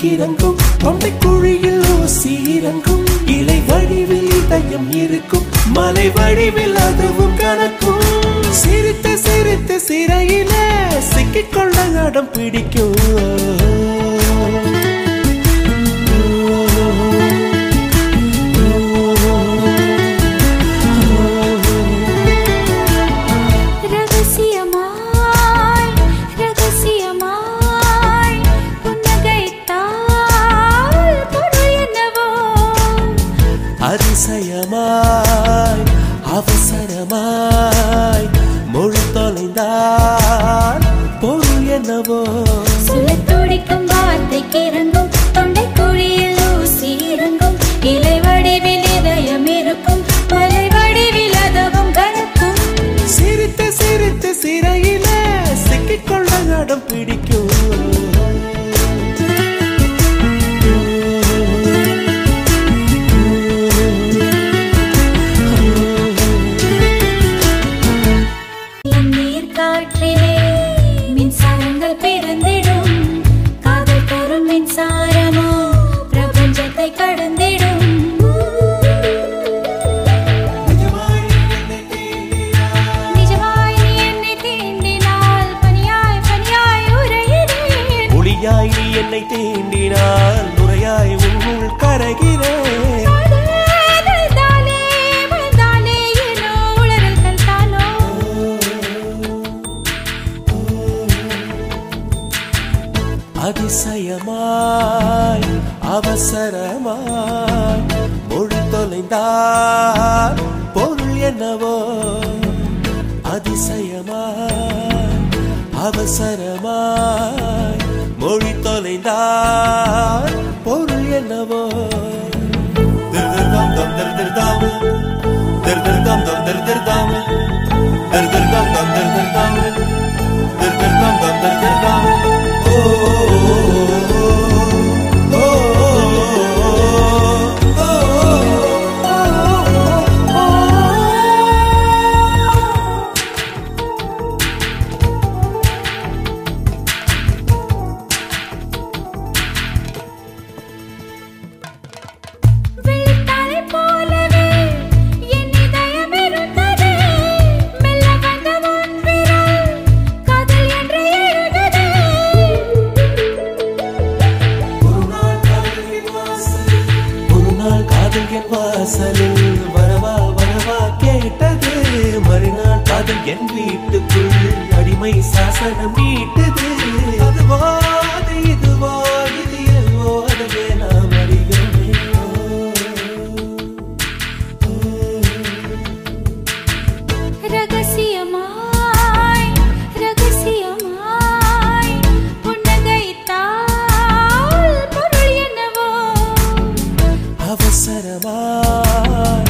கிறங்கும் தொண்டை குழியில் ஊசி இறங்கும் இலை வடிவில் இதயம் இருக்கும் மலை வடிவில் அதுவும் கணக்கும் சிரித்து சிரித்து சிறையில சிக்கிக்கொள்ள அடம் பிடிக்கும் ரகசியமாய் ரகசியமாய் புன்னகைத்தால் பொருள் என்னவோ அதிசயமாய் அவசரமாய் மொழி தொலைந்தால் பொருள் என்னவோ சொல்லத் துடிக்கும் வார்த்தைக்கு இறங்கும் தொண்டை குழியில் ஊசி இறங்கும் இலை வடிவில் இதயம் இருக்கும் மலை வடிவில் அதுவும் கணக்கும் சிரித்து சிரித்து சிறையில சிக்கிக்கொள்ள அடம் பிடிக்கும் நீர் காற்றிலே மின்சாரங்கள் பிறந்திடும் காதல் தரும் மின்சாரமோ பிரபஞ்சத்தை கடந்திடும் நிஜமாய் நீ என்னை தீண்டினால் பனியாய் பனியாய் உரையிறேன் ஒளியாய் நீ என்னை தீண்டினால் நுரையாய் உன்னுள் கரைகிறேன் தாலே வந்தாலே ஏனோ உளறல்கள் தானோ அதிசயமாய் அவசரமாய் மொழி தொலைந்தால் பொருள் என்னவோ அதிசயமாய் அவசரமாய் மொழி தொலைந்தால் பொருள் என்னவோ திருதிருதாம் தம் திருதிருதாம் திருதிருதாம் தம் திருதிருதாம் திருதிருதாம் தம் திருதிருதாம் திருதிருதாம் தம் திருதிருதாம் ஓ ஓ வெள்ளித்தாரை போலவே என் இதயம் இருந்தது மெல்ல வந்த உன் விரல் காதல் என்று எழுதது ஒரு நாள் காதல் என் வாசலில் வரவா வரவா கேட்டது மறுநாள் காதல் என் வீட்டுக்குள் அடிமை சாசனம் நீட்டது அதுவா அது இதுவா இது எல்லோ அதுவே நாம் அறியோமே ரகசியமாய் ரகசியமாய் புன்னகைத்தால் பொருள் என்னவோ அவசரமாய்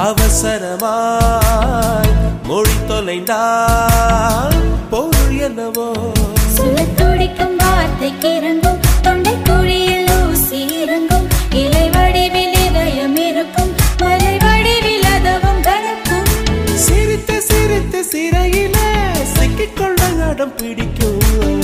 அவசரமாய் மொழி தொலைந்தால் பொருள் என்னவோ சொல்லத் துடிக்கும் வார்த்தைக்கு இறங்கும் தொண்டை குழியில் ஊசி இறங்கும் இலை வடிவில் இதயம் இருக்கும் மலை வடிவில் அதுவும் கணக்கும் சிரித்து சிரித்து சிறையில சிக்கிக்கொள்ள அடம் பிடிக்கும்